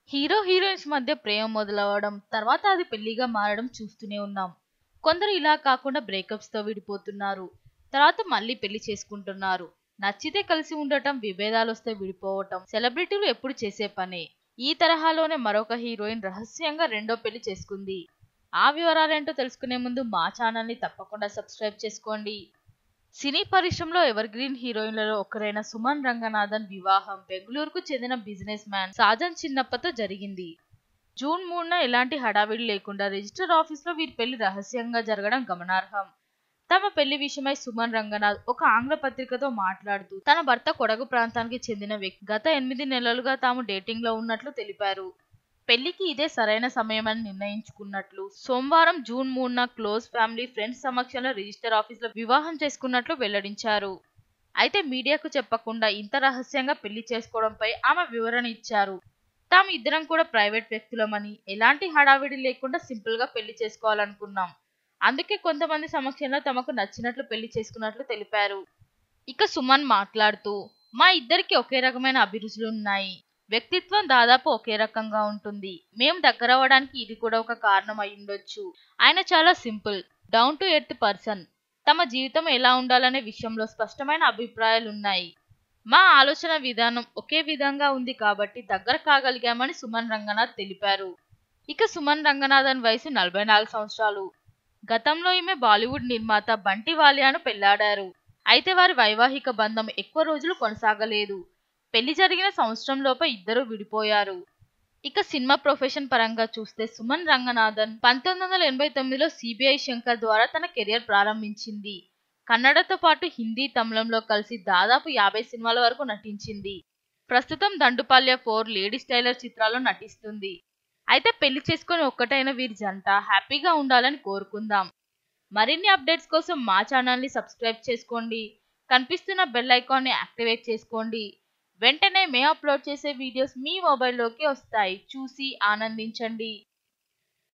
hero heroines మధ్య ప్రేమ మొదలవడం తర్వాత అది పెళ్లిగా మారడం చూస్తూనే ఉన్నాం కొందరు ఇలా కాకుండా బ్రేకప్స్ తో విడిపోతున్నారు తర్వాత మళ్ళీ పెళ్లి చేసుకుంటున్నారు నచ్చితే కలిసి ఉండటం విభేదాలు వస్తే విడిపోవటం సెలబ్రిటీలు ఎప్పుడు చేసే పనే ఈ తరహాలోనే మరొక హీరోయిన్ రహస్యంగా రెండో పెళ్లి చేసుకుంది ఆ వివరాలేంటో తెలుసుకునే ముందు మా ఛానల్ ని తప్పకుండా సబ్స్క్రైబ్ చేసుకోండి సినీ పరిశ్రమలో ఎవర్ గ్రీన్ హీరోయిన్లలో ఒకరైన సుమన్ రంగనాథన్ వివాహం బెంగళూరుకు చెందిన బిజినెస్ మ్యాన్ సాజన్ చిన్నప్పతో జరిగింది జూన్ మూడున ఎలాంటి హడావిడి లేకుండా రిజిస్టర్ ఆఫీస్ లో వీరి పెళ్లి రహస్యంగా జరగడం గమనార్హం తమ పెళ్లి విషయమై సుమన్ రంగనాథ్ ఒక ఆంగ్ల పత్రికతో మాట్లాడుతూ తన భర్త కొడగు ప్రాంతానికి చెందిన వ్యక్తి గత ఎనిమిది నెలలుగా తాము డేటింగ్ లో ఉన్నట్లు తెలిపారు పెళ్లికి ఇదే సరైన సమయమని నిర్ణయించుకున్నట్లు సోమవారం జూన్ మూడున క్లోజ్ ఫ్యామిలీ ఫ్రెండ్స్ సమక్షంలో రిజిస్టర్ ఆఫీస్ లో వివాహం చేసుకున్నట్లు వెల్లడించారు అయితే మీడియాకు చెప్పకుండా ఇంత రహస్యంగా పెళ్లి చేసుకోవడంపై ఆమె వివరణ ఇచ్చారు తాము ఇద్దరం కూడా ప్రైవేట్ వ్యక్తులమని ఎలాంటి హడావిడి లేకుండా సింపుల్ గా పెళ్లి చేసుకోవాలనుకున్నాం అందుకే కొంతమంది సమక్షంలో తమకు నచ్చినట్లు పెళ్లి చేసుకున్నట్లు తెలిపారు ఇక సుమన్ మాట్లాడుతూ మా ఇద్దరికి ఒకే రకమైన అభిరుచులు ఉన్నాయి వ్యక్తిత్వం దాదాపు ఒకే రకంగా ఉంటుంది మేము దగ్గరవ్వడానికి ఇది కూడా ఒక కారణం అయి ఉండొచ్చు ఆయన చాలా simple down to earth person తమ జీవితం ఎలా ఉండాలనే విషయంలో స్పష్టమైన అభిప్రాయాలు ఉన్నాయి మా ఆలోచన విధానం ఒకే విధంగా ఉంది కాబట్టి దగ్గర కాగలిగామని సుమన్ రంగనాథ్ తెలిపారు ఇక సుమన్ రంగనాథన్ వయసు నలభై నాలుగు సంవత్సరాలు గతంలో ఈమె బాలీవుడ్ నిర్మాత బంటి వాలియాను పెళ్లాడారు అయితే వారి వైవాహిక బంధం ఎక్కువ రోజులు కొనసాగలేదు పెళ్లి జరిగిన సంవత్సరంలోపే ఇద్దరు విడిపోయారు ఇక సినిమా ప్రొఫెషన్ పరంగా చూస్తే సుమన్ రంగనాథన్ పంతొమ్మిది వందల ఎనభై తొమ్మిదిలో సిబిఐ శంకర్ ద్వారా తన కెరియర్ ప్రారంభించింది కన్నడతో పాటు హిందీ తమిళంలో కలిసి దాదాపు యాభై సినిమాల వరకు నటించింది ప్రస్తుతం దండుపాల్య ఫోర్ లేడీస్ టైలర్ చిత్రాల్లో నటిస్తుంది అయితే పెళ్లి చేసుకొని ఒక్కటైన వీరి జంట హ్యాపీగా ఉండాలని కోరుకుందాం మరిన్ని అప్డేట్స్ కోసం మా ఛానల్ని సబ్స్క్రైబ్ చేసుకోండి కనిపిస్తున్న బెల్ ఐకాన్ని యాక్టివేట్ చేసుకోండి వెంటనే మేము అప్లోడ్ చేసే వీడియోస్ మీ మొబైల్లోకి వస్తాయి చూసి ఆనందించండి